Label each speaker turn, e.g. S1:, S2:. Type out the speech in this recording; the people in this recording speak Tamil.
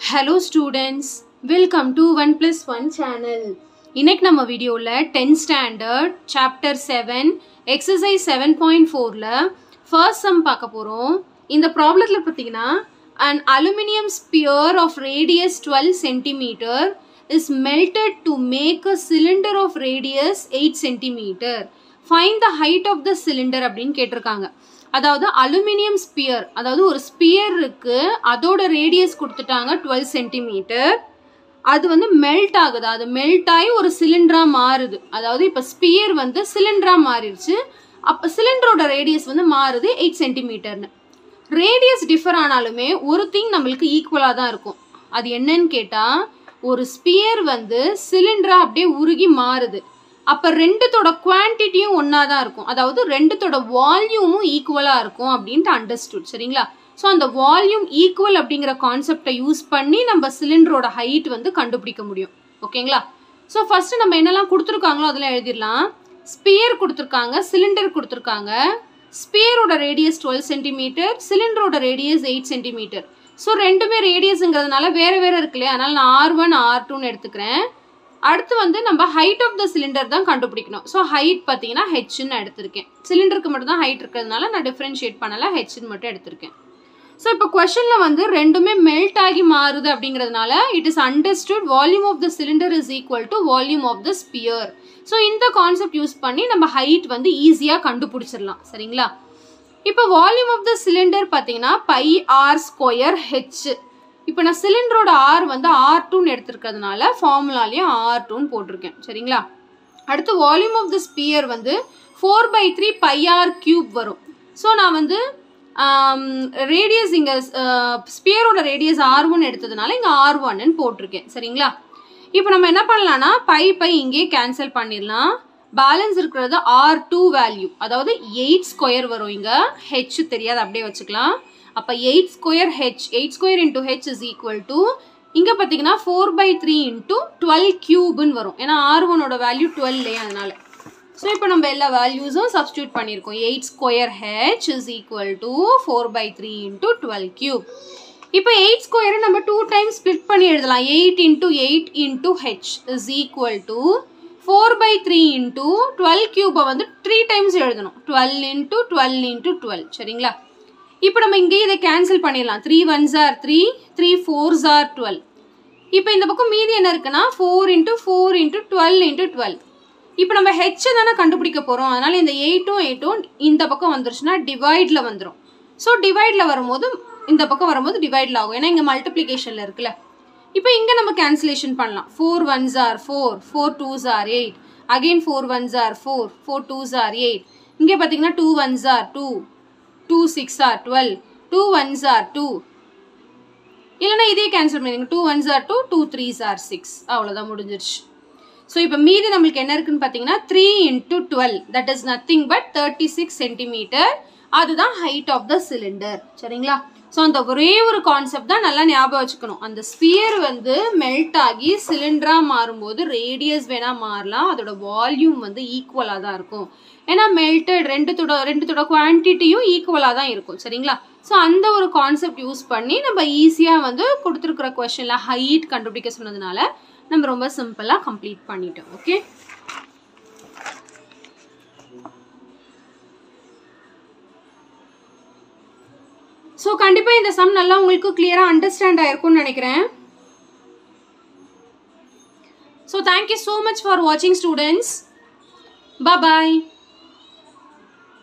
S1: Hello students welcome to one plus one channel இன்னைக்கு நம்ம வீடியோவில் tenth standard chapter seven exercise seven point ஃபோரில் ஃபர்ஸ்ட் சம் பார்க்க போகிறோம் இந்த ப்ராப்ளத்தில் பார்த்தீங்கன்னா an aluminium sphere of radius 12 centimeter is melted to make a cylinder of radius 8 centimeter. Find the height of the cylinder அப்படின்னு கேட்டிருக்காங்க அதாவது அலுமினியம் ஸ்பியர் அதாவது ஒரு ஸ்பியர் இருக்கு அதோட ரேடியஸ் கொடுத்துட்டாங்க டுவெல் சென்டிமீட்டர் அது வந்து மெல்ட் ஆகுது அது மெல்ட் ஆகி ஒரு சிலிண்டரா மாறுது அதாவது இப்போ ஸ்பியர் வந்து சிலிண்டரா மாறிடுச்சு அப்போ சிலிண்டரோட ரேடியஸ் வந்து மாறுது எயிட் சென்டிமீட்டர்னு ரேடியஸ் டிஃபர் ஆனாலுமே ஒரு திங் நம்மளுக்கு ஈக்குவலாக தான் இருக்கும் அது என்னன்னு கேட்டால் ஒரு ஸ்பியர் வந்து சிலிண்டரா அப்படியே உருகி மாறுது அப்போ ரெண்டுத்தோட குவான்டிட்டியும் ஒன்றா தான் இருக்கும் அதாவது ரெண்டுத்தோட வால்யூமும் ஈக்குவலாக இருக்கும் அப்படின்ட்டு அண்டர்ஸ்டுட் சரிங்களா ஸோ அந்த வால்யூம் ஈக்குவல் அப்படிங்கிற கான்செப்டை யூஸ் பண்ணி நம்ம சிலிண்டரோட ஹைட் வந்து கண்டுபிடிக்க முடியும் ஓகேங்களா ஸோ ஃபர்ஸ்ட் நம்ம என்னெல்லாம் கொடுத்துருக்காங்களோ அதெல்லாம் எழுதிடலாம் ஸ்பியர் கொடுத்துருக்காங்க சிலிண்டர் கொடுத்துருக்காங்க ஸ்பியரோட ரேடியஸ் டுவெல் சென்டிமீட்டர் சிலிண்டரோட ரேடியஸ் எயிட் சென்டிமீட்டர் ஸோ ரெண்டுமே ரேடியஸுங்கிறதுனால வேறு வேறு இருக்கு இல்லையா அதனால நான் ஆர் ஒன் ஆர் டூன்னு எடுத்துக்கிறேன் அடுத்து வந்து நம்ம ஹைட் ஆஃப் த சிலிண்டர் தான் கண்டுபிடிக்கணும் ஸோ ஹைட் பார்த்தீங்கன்னா ஹெச்ன்னு எடுத்திருக்கேன் சிலிண்டருக்கு மட்டும் தான் ஹைட் இருக்கிறதுனால நான் டிஃப்ரென்ஷியேட் பண்ணல ஹெச்ன்னு மட்டும் எடுத்திருக்கேன் ஸோ இப்போ கொஷனில் வந்து ரெண்டுமே மெல்ட் ஆகி மாறுது அப்படிங்கிறதுனால it is understood volume of the cylinder is equal to volume of the sphere so இந்த கான்செப்ட் யூஸ் பண்ணி நம்ம ஹைட் வந்து ஈஸியாக கண்டுபிடிச்சிடலாம் சரிங்களா இப்போ வால்யூம் ஆஃப் த சிலிண்டர் பார்த்தீங்கன்னா பை ஆர் ஸ்கொயர் ஹெச் இப்போ நான் சிலிண்டரோட ஆர் வந்து ஆர் டூன்னு எடுத்திருக்கிறதுனால ஃபார்முலாலையும் ஆர் டூன்னு போட்டிருக்கேன் சரிங்களா அடுத்து வால்யூம் ஆஃப் த ஸ்பியர் வந்து four by three pi r cube வரும் ஸோ நான் வந்து ரேடியஸ் இங்கே ஸ்பியரோட ரேடியஸ் ஆர் ஒன் எடுத்ததுனால இங்கே ஆர் ஒன்னு போட்டிருக்கேன் சரிங்களா இப்போ நம்ம என்ன பண்ணலாம்னா பை பை இங்கே கேன்சல் பண்ணிடலாம் பேலன்ஸ் இருக்கிறது ஆர் டூ வேல்யூ அதாவது எயிட் ஸ்கொயர் வரும் இங்கே ஹெச் தெரியாது அப்படியே வச்சுக்கலாம் அப்போ eight square h eight square into h is equal to இங்கே பார்த்தீங்கன்னா four by three into twelve கியூப்னு வரும் ஏன்னா ஆர் ஒனோட வேல்யூ டுவெல்லே அதனால ஸோ இப்போ நம்ம எல்லா வேல்யூஸும் சப்ஸ்டியூட் பண்ணியிருக்கோம் eight square h is equal to four by three into twelve cube இப்போ எயிட் ஸ்கொயரை நம்ம டூ டைம்ஸ் ஸ்ப்ளிட் பண்ணி எழுதலாம் eight into eight into h is equal to four by three into twelve கியூபை வந்து த்ரீ டைம்ஸ் எழுதணும் twelve into twelve into twelve சரிங்களா இப்போ நம்ம இங்கே இதை கேன்சல் பண்ணிடலாம் three ones are three three fours are twelve இப்போ இந்த பக்கம் மீதி என்ன இருக்குன்னா four into four into twelve into twelve இப்போ நம்ம ஹெச்சை தானே கண்டுபிடிக்க போகிறோம் அதனால் இந்த எயிட்டும் எயிட்டும் இந்த பக்கம் வந்துருச்சுன்னா டிவைடில் வந்துடும் ஸோ டிவைடில் வரும்போது இந்த பக்கம் வரும்போது டிவைடில் ஆகும் ஏன்னா இங்கே மல்டிப்ளிகேஷனில் இருக்குல்ல இப்போ இங்கே நம்ம கேன்சலேஷன் பண்ணலாம் four ones are four four twos are eight again four ones are four four twos are eight இங்கே பார்த்தீங்கன்னா two ones are two two six are twelve two ones are two இல்லைனா இதே கேன்சல் பண்ணிடுங்க two ones are two two threes are six அவ்வளோதான் முடிஞ்சிருச்சு ஸோ இப்போ மீதி நம்மளுக்கு என்ன இருக்குன்னு பார்த்தீங்கன்னா three into twelve that is nothing but thirty six centimetre அதுதான் ஹைட் ஆஃப் த சிலிண்டர் சரிங்களா ஸோ அந்த ஒரே ஒரு கான்செப்ட் தான் நல்லா ஞாபகம் வச்சுக்கணும் அந்த ஸ்பியர் வந்து மெல்ட் ஆகி சிலிண்டராக மாறும்போது ரேடியஸ் வேணால் மாறலாம் அதோட வால்யூம் வந்து ஈக்குவலாக தான் இருக்கும் ஏன்னா மெல்டட் ரெண்டுத்தோட ரெண்டுத்தோட குவான்டிட்டியும் ஈக்குவலாக தான் இருக்கும் சரிங்களா ஸோ அந்த ஒரு கான்செப்ட் யூஸ் பண்ணி நம்ம ஈஸியாக வந்து கொடுத்துருக்குற கொஷனில் ஹைட் கண்டுபிடிக்க சொன்னதுனால நம்ம ரொம்ப சிம்பிளாக கம்ப்ளீட் பண்ணிட்டோம் ஓகே ஸோ கண்டிப்பாக இந்த சம் நல்லா உங்களுக்கு கிளியராக அண்டர்ஸ்டாண்ட் ஆயிருக்கும்னு நினைக்கிறேன் so thank you so much for வாட்சிங் ஸ்டூடெண்ட்ஸ் பாய்